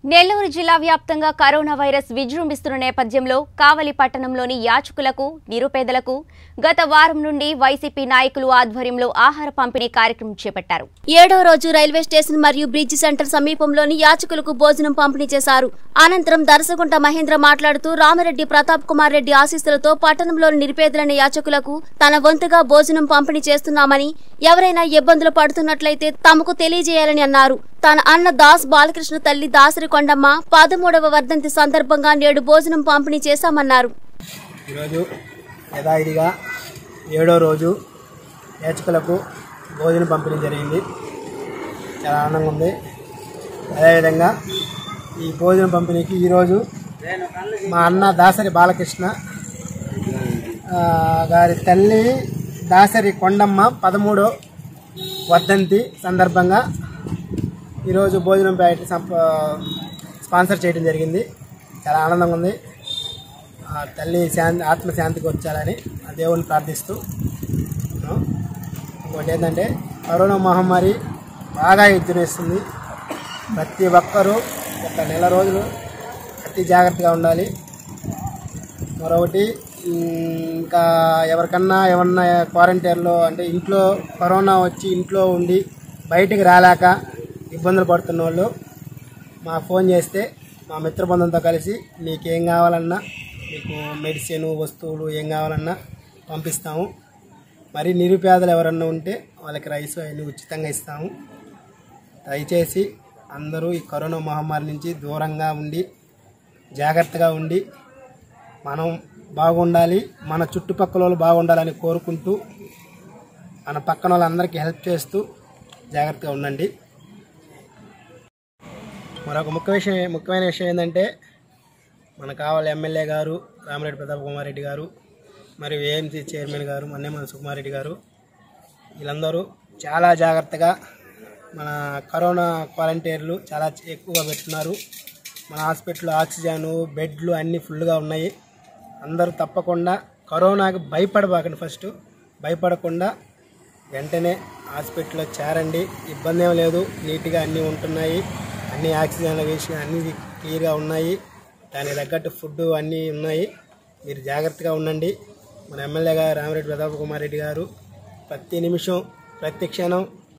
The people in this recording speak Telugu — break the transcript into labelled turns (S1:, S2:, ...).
S1: నెల్లూరు జిల్లా వ్యాప్తంగా కరోనా వైరస్ విజృంభిస్తున్న నేపథ్యంలో కావలి పట్టణంలోని యాచకులకు నిరుపేదలకు గత వారం నుండి వైసీపీ నాయకులు ఆధ్వర్యంలో ఆహార పంపిణీ కార్యక్రమం చేపట్టారు
S2: ఏడో రోజు రైల్వే స్టేషన్ మరియు బ్రిడ్జ్ సెంటర్ సమీపంలోని యాచకులకు భోజనం పంపిణీ చేశారు అనంతరం దర్శగుంట మహేంద్ర మాట్లాడుతూ రామిరెడ్డి ప్రతాప్ కుమార్ రెడ్డి ఆశీస్సులతో పట్టణంలోని నిరుపేదలైన యాచకులకు తన వంతుగా భోజనం పంపిణీ చేస్తున్నామని ఎవరైనా ఇబ్బందులు పడుతున్నట్లయితే తమకు తెలియజేయాలని అన్నారు తన అన్న దాస్ బాలకృష్ణ తల్లి దాసరి కొండమ్మ పదమూడవ వర్ధంతి సందర్భంగా నేడు భోజనం పంపిణీ చేశామన్నారు
S3: ఈరోజు యథావిధిగా ఏడో రోజు యాచకులకు భోజనం పంపిణీ జరిగింది చాలా ఆనందంగా ఉంది అదేవిధంగా ఈ భోజనం పంపిణీకి ఈరోజు మా అన్న దాసరి బాలకృష్ణ ఆ, గారి తల్లి దాసరి కొండమ్మ పదమూడో వర్ధంతి సందర్భంగా ఈరోజు భోజనం ప్యాకెట్ సంప- స్పాన్సర్ చేయడం జరిగింది చాలా ఆనందంగా ఉంది ఆ తల్లి శాంతి ఆత్మశాంతికి వచ్చాలని ఆ దేవుని ప్రార్థిస్తూ ఉన్నాం. ఇంకోటి ఏంటంటే కరోనా మహమ్మారి బాగా ఎదురేస్తుంది ప్రతి ఒక్కరూ ఒక నెల రోజులు అతి జాగ్రత్తగా ఉండాలి మరొకటి ఉమ్, ఇంకా ఎవరికన్నా ఏమన్నా క్వారంటైన్లో అంటే ఇంట్లో కరోనా వచ్చి ఇంట్లో ఉండి బయటికి రాలేక ఇబ్బందులు పడుతున్న వాళ్ళు మా ఫోన్ చేస్తే మా మిత్రబృందంతో కలిసి మీకు ఏం కావాలన్నా మీకు మెడిసిన్ వస్తువులు ఏం కావాలన్నా పంపిస్తాము మరి నిరుపేదలు ఎవరన్నా ఉంటే వాళ్ళకి రైస్ అవన్నీ ఉచితంగా ఇస్తాము దయచేసి అందరూ ఈ కరోనా మహమ్మారి నుంచి దూరంగా ఉండి జాగ్రత్తగా ఉండి మనం బాగుండాలి మన చుట్టుపక్కల వాళ్ళు బాగుండాలని కోరుకుంటూ మన పక్కన వాళ్ళందరికీ హెల్ప్ చేస్తూ జాగ్రత్తగా ఉండండి మరొక ముఖ్య విషయం ముఖ్యమైన విషయం ఏంటంటే మన కావాలి ఎమ్మెల్యే గారు రామిరెడ్డి ప్రతాప్ కుమార్ రెడ్డి గారు మరియు ఏఎంసీ చైర్మన్ గారు మన్నేమన సుకుమార్ రెడ్డి గారు వీళ్ళందరూ చాలా జాగ్రత్తగా మన కరోనా క్వారంటైన్లు చాలా ఎక్కువగా పెట్టున్నారు మన హాస్పిటల్లో ఆక్సిజన్ బెడ్లు అన్నీ ఫుల్గా ఉన్నాయి అందరూ తప్పకుండా కరోనాకి భయపడబాకండి ఫస్ట్ భయపడకుండా వెంటనే హాస్పిటల్లో చేరండి ఇబ్బంది ఏం లేదు నీట్గా అన్నీ ఉంటున్నాయి అన్ని ఆక్సిజన్లు వేసి అన్నీ క్లియర్గా ఉన్నాయి దానికి తగ్గట్టు ఫుడ్ అన్నీ ఉన్నాయి మీరు జాగ్రత్తగా ఉండండి మన ఎమ్మెల్యే గారు రామిరెడ్డి ప్రతాప్ కుమార్ రెడ్డి గారు ప్రతి నిమిషం ప్రతి క్షణం